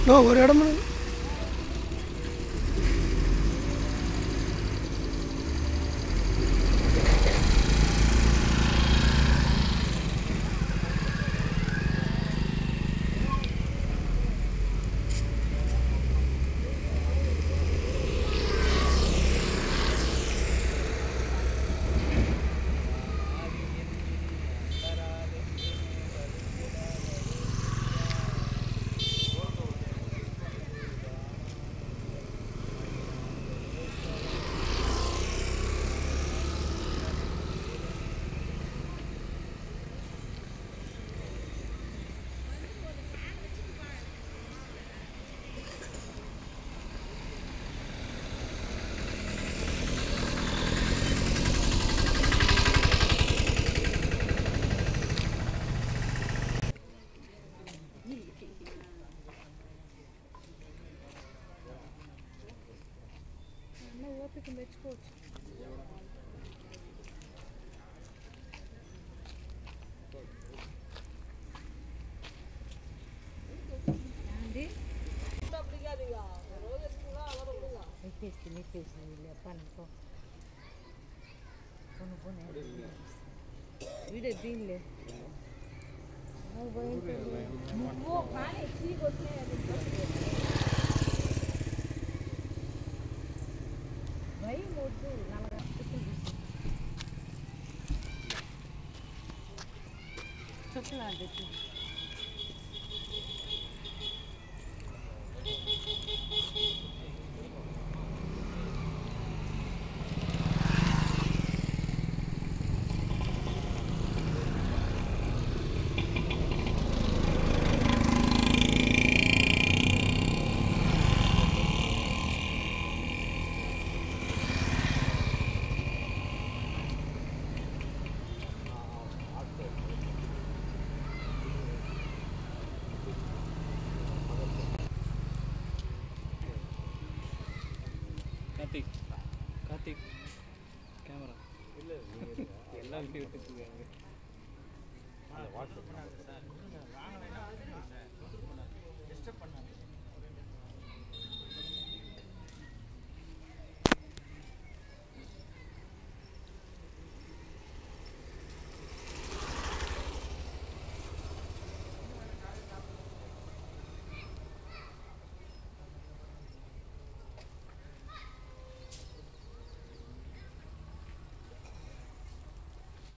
no ஒரு இடம் అన్న ఓపిక మెచ్చుకోవచ్చు అండి ఎక్కేసి నెక్కేసి లేపనుకో కొను కొను వీడే దీనిలే నువ్వు పోయింటే నువ్వు కానీ చీకొట్లే భయం వద్దు నలభై చెప్తున్నాను చెప్పి கார்த்திக் கார்த்திக் கேமரா எல்லாம் வீடியோ எடுத்துருக்காங்க வாட்ஸ்அப்